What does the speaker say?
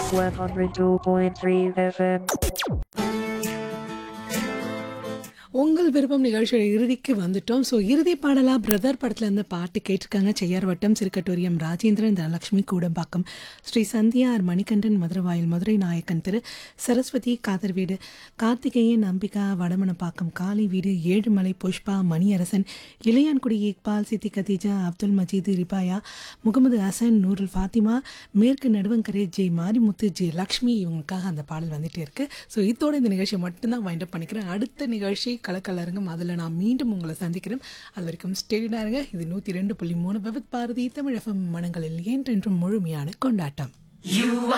102.3 FM. உங்கள் விருப்பம் நிகழ்ச்சியோட இறுதிக்கு வந்துட்டோம் ஸோ இறுதி பாடலா பிரதர் படத்துல இருந்து பாட்டு கேட்டிருக்காங்க செய்யார் வட்டம் சிறுக்கட்டூரியம் ராஜேந்திரன் தனலட்சுமி கூடம்பாக்கம் ஸ்ரீ சந்தியார் மணிகண்டன் மதுரவாயில் மதுரை நாயக்கன் திரு சரஸ்வதி காதர் வீடு கார்த்திகேயன் அம்பிகா வடமனப்பாக்கம் காளி வீடு ஏழுமலை புஷ்பா மணியரசன் இளையான்குடி இக்பால் சித்தி கதீஜா அப்துல் மஜீது ரிபாயா முகமது ஹசன் நூருல் ஃபாத்திமா மேற்கு நடுவங்கரை ஜே மாரிமுத்து ஜே லக்ஷ்மி இவங்களுக்காக அந்த பாடல் வந்துட்டே இருக்கு ஸோ இதோட இந்த நிகழ்ச்சியை மட்டும்தான் வைண்ட் அப் பண்ணிக்கிறேன் அடுத்த நிகழ்ச்சி கலக்கலரங்கம் அதில் நான் மீண்டும் உங்களை சந்திக்கிறேன் அது வரைக்கும் ஸ்டேடியாக இருங்க இது நூற்றி ரெண்டு புள்ளி மூணு பவித் பாரதி தமிழ் எஃப்எம் மனங்களில் என்றென்றும் முழுமையான கொண்டாட்டம்